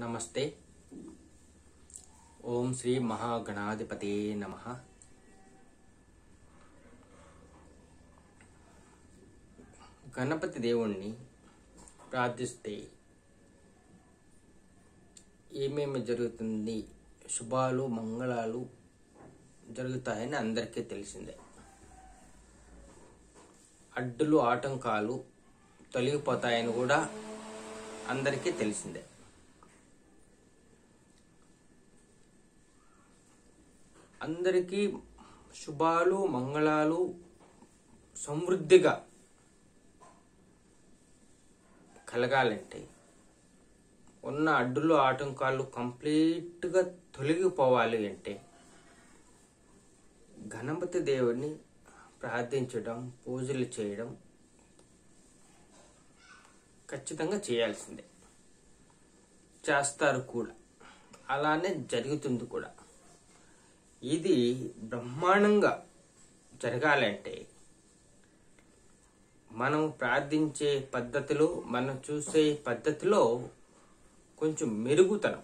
నమస్తే ఓం శ్రీ మహాగణాధిపతే నమ గణపతి దేవుణ్ణి ప్రార్థిస్తే ఏమేమి జరుగుతుంది శుభాలు మంగళాలు జరుగుతాయని అందరికీ తెలిసిందే అడ్డులు ఆటంకాలు తొలగిపోతాయని కూడా అందరికీ తెలిసిందే అందరికీ శుభాలు మంగళాలు సమృద్ధిగా కలగాలంటే ఉన్న అడ్డులు ఆటంకాలు కంప్లీట్గా తొలగిపోవాలి అంటే గణపతి దేవుడిని ప్రార్థించడం పూజలు చేయడం ఖచ్చితంగా చేయాల్సిందే చేస్తారు కూడా అలానే జరుగుతుంది కూడా ఇది బ్రహ్మాండంగా జరగాలంటే మనం ప్రార్థించే పద్ధతిలో మనం చూసే పద్ధతిలో కొంచెం మెరుగుతనం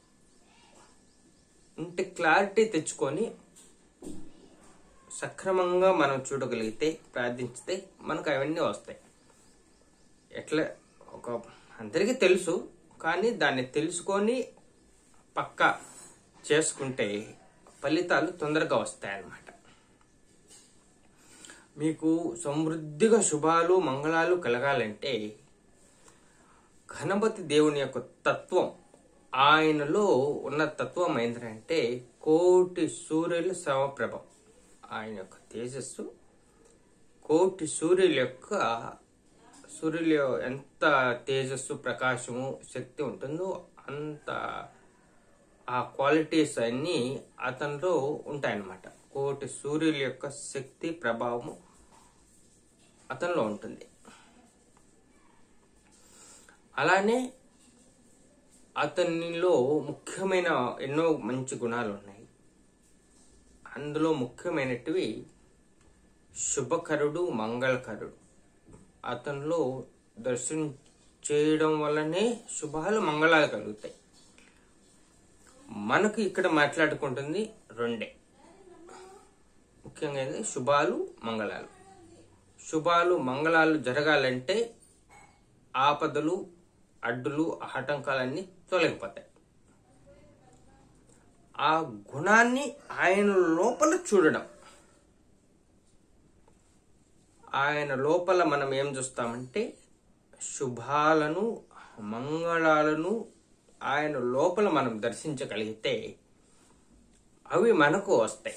అంటే క్లారిటీ తెచ్చుకొని సక్రమంగా మనం చూడగలిగితే ప్రార్థించితే మనకు అవన్నీ వస్తాయి ఎట్లా ఒక అందరికీ తెలుసు కానీ దాన్ని తెలుసుకొని పక్క చేసుకుంటే ఫలితాలు తొందరగా వస్తాయన్నమాట మీకు సమృద్ధిగా శుభాలు మంగళాలు కలగాలంటే గణపతి దేవుని యొక్క తత్వం ఆయనలో ఉన్న తత్వం ఏంటంటే కోటి సూర్యుల సమప్రభం ఆయన యొక్క తేజస్సు కోటి సూర్యుల యొక్క సూర్యుల ఎంత తేజస్సు ప్రకాశము శక్తి ఉంటుందో అంత ఆ క్వాలిటీస్ అన్నీ అతనిలో ఉంటాయన్నమాట కోటి సూర్యుల యొక్క శక్తి ప్రభావము అతనిలో ఉంటుంది అలానే అతనిలో ముఖ్యమైన ఎన్నో మంచి గుణాలు ఉన్నాయి అందులో ముఖ్యమైనటివి శుభకరుడు మంగళకరుడు అతనిలో దర్శనం చేయడం వల్లనే శుభాలు మంగళాలు కలుగుతాయి మనకు ఇక్కడ మాట్లాడుకుంటుంది రెండే ముఖ్యంగా ఏంది శుభాలు మంగళాలు శుభాలు మంగళాలు జరగాలంటే ఆపదలు అడ్డులు ఆటంకాలన్నీ తొలగిపోతాయి ఆ గుణాన్ని ఆయన లోపల చూడడం ఆయన లోపల మనం ఏం చూస్తామంటే శుభాలను మంగళాలను ఆయన లోపల మనం దర్శించగలిగితే అవి మనకు వస్తాయి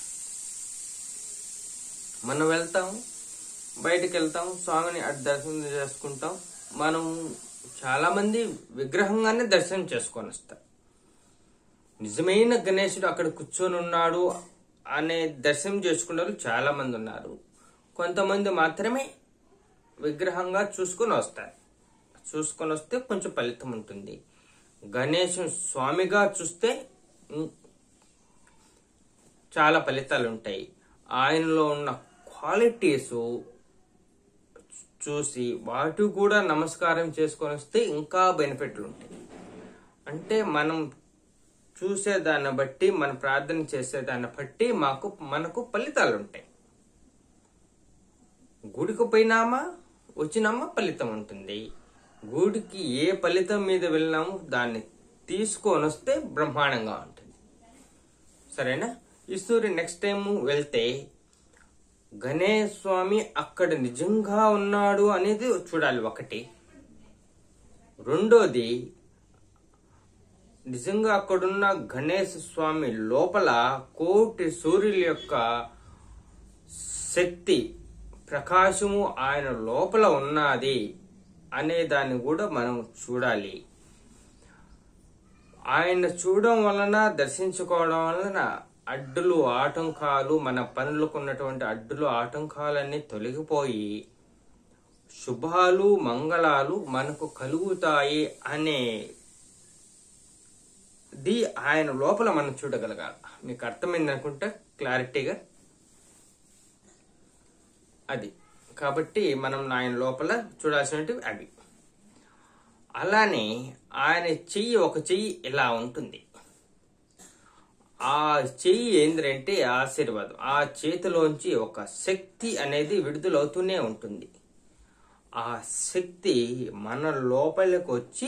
మనం వెళ్తాం బయటికి వెళ్తాం స్వామిని అటు దర్శనం చేసుకుంటాం మనం చాలా మంది విగ్రహంగానే దర్శనం చేసుకొని వస్తారు నిజమైన గణేశుడు అక్కడ కూర్చొని ఉన్నాడు అనే దర్శనం చేసుకున్న వాళ్ళు చాలా మంది ఉన్నారు కొంతమంది మాత్రమే విగ్రహంగా చూసుకొని వస్తారు చూసుకొని వస్తే కొంచెం ఫలితం ఉంటుంది గణేశం స్వామిగా చూస్తే ఉం, చాలా ఫలితాలు ఉంటాయి ఆయనలో ఉన్న క్వాలిటీస్ చూసి వాటి కూడా నమస్కారం చేసుకొని వస్తే ఇంకా బెనిఫిట్లు ఉంటాయి అంటే మనం చూసే దాన్ని బట్టి మన ప్రార్థన చేసే దాన్ని బట్టి మాకు మనకు ఫలితాలు ఉంటాయి గుడికి పోయినామా వచ్చినామా ఫలితం ఉంటుంది గుడికి ఏ ఫలితం మీద వెళ్ళినామో దాన్ని తీసుకొని వస్తే బ్రహ్మాండంగా ఉంటుంది సరేనా ఈ సూర్యు నెక్స్ట్ టైం వెళ్తే గణేష్ స్వామి అక్కడ నిజంగా ఉన్నాడు అనేది చూడాలి ఒకటి రెండోది నిజంగా అక్కడున్న గణేష్ స్వామి లోపల కోటి సూర్యుల యొక్క శక్తి ప్రకాశము ఆయన లోపల ఉన్నది అనే దాన్ని కూడా మనం చూడాలి ఆయన చూడడం వలన దర్శించుకోవడం వలన అడ్డులు ఆటంకాలు మన పనులకు ఉన్నటువంటి అడ్డులు ఆటంకాలన్నీ తొలగిపోయి శుభాలు మంగళాలు మనకు కలుగుతాయి అనే ది ఆయన లోపల మనం చూడగలగాలి మీకు అర్థమైంది అనుకుంటా క్లారిటీగా అది కాబట్టి మనం ఆయన లోపల చూడాల్సినవి అవి అలానే ఆయన చెయ్యి ఒక చెయ్యి ఇలా ఉంటుంది ఆ చెయ్యి ఏంటంటే ఆశీర్వాదం ఆ చేతిలోంచి ఒక శక్తి అనేది విడుదలవుతూనే ఉంటుంది ఆ శక్తి మన లోపలికి వచ్చి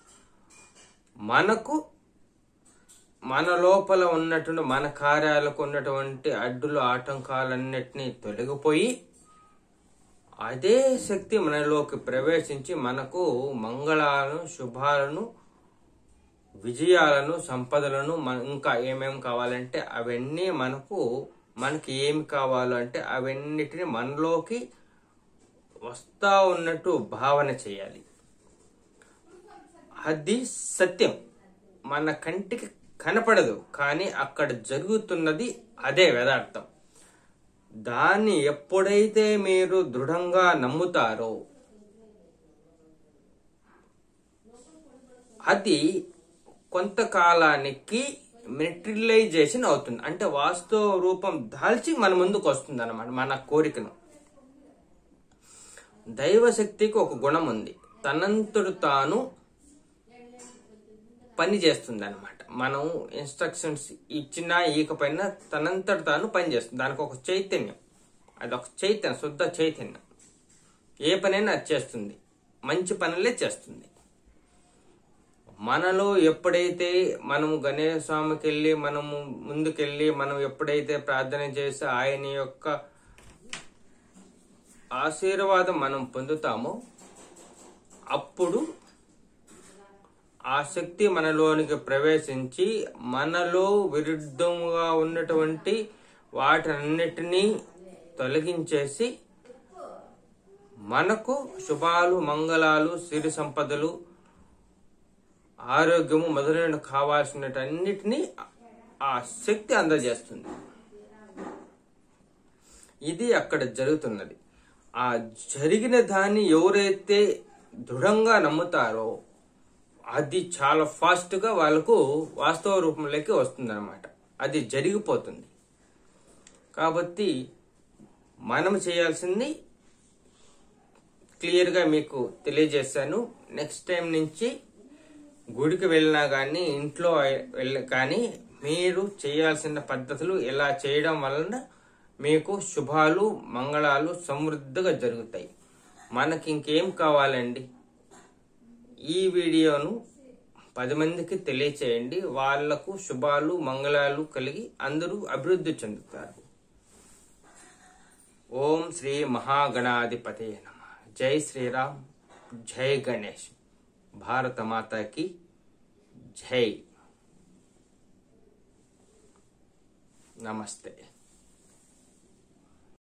మనకు మన లోపల ఉన్నటువంటి మన కార్యాలకు ఉన్నటువంటి అడ్డులు ఆటంకాలన్నిటినీ తొలగిపోయి అదే శక్తి మనలోకి ప్రవేశించి మనకు మంగళాలను శుభాలను విజయాలను సంపదలను మన ఇంకా ఏమేమి కావాలంటే అవన్నీ మనకు మనకి ఏమి కావాలో అంటే అవన్నిటిని మనలోకి వస్తా ఉన్నట్టు భావన చేయాలి అది సత్యం మన కంటికి కనపడదు కానీ అక్కడ జరుగుతున్నది అదే యథార్థం దాన్ని ఎప్పుడైతే మీరు దృఢంగా నమ్ముతారో అది కొంతకాలానికి మెటీరియలైజేషన్ అవుతుంది అంటే వాస్తవ రూపం దాల్చి మన ముందుకు వస్తుంది అనమాట మన కోరికను దైవశక్తికి ఒక గుణం ఉంది తనంతడు తాను పని చేస్తుంది అనమాట మనం ఇన్స్ట్రక్షన్స్ ఇచ్చినా ఈకపోయినా తనంతట తాను పని చేస్తుంది దానికి ఒక చైతన్యం అది ఒక చైతన్యం శుద్ధ చైతన్యం ఏ పనైనా అది చేస్తుంది మంచి పనులే చేస్తుంది మనలో ఎప్పుడైతే మనము గణేశ స్వామికి వెళ్ళి మనము ముందుకెళ్ళి మనం ఎప్పుడైతే ప్రార్థన చేసి ఆయన యొక్క ఆశీర్వాదం మనం పొందుతామో అప్పుడు ఆ శక్తి మనలోనికి ప్రవేశించి మనలో విరుద్ధంగా ఉన్నటువంటి వాటన్నిటినీ తొలగించేసి మనకు శుభాలు మంగళాలు సిరి సంపదలు ఆరోగ్యము మొదలైన కావాల్సినటన్నిటినీ ఆ శక్తి అందజేస్తుంది ఇది అక్కడ జరుగుతున్నది ఆ జరిగిన దాన్ని ఎవరైతే దృఢంగా నమ్ముతారో అది చాలా ఫాస్ట్గా వాళ్ళకు వాస్తవ రూపంలోకి వస్తుందన్నమాట అది జరిగిపోతుంది కాబట్టి మనం చేయాల్సింది క్లియర్గా మీకు తెలియజేశాను నెక్స్ట్ టైం నుంచి గుడికి వెళ్ళినా కానీ ఇంట్లో వెళ్ళ కానీ మీరు చేయాల్సిన పద్ధతులు ఇలా చేయడం వలన మీకు శుభాలు మంగళాలు సమృద్ధిగా జరుగుతాయి మనకి ఇంకేం కావాలండి ఈ వీడియోను పది మందికి తెలియచేయండి వాళ్లకు శుభాలు మంగళాలు కలిగి అందరూ అభివృద్ధి చెందుతారు ఓం శ్రీ మహాగణాధిపతే నమ జై శ్రీరామ్ జై గణేష్ భారత మాతాకి జై నమస్తే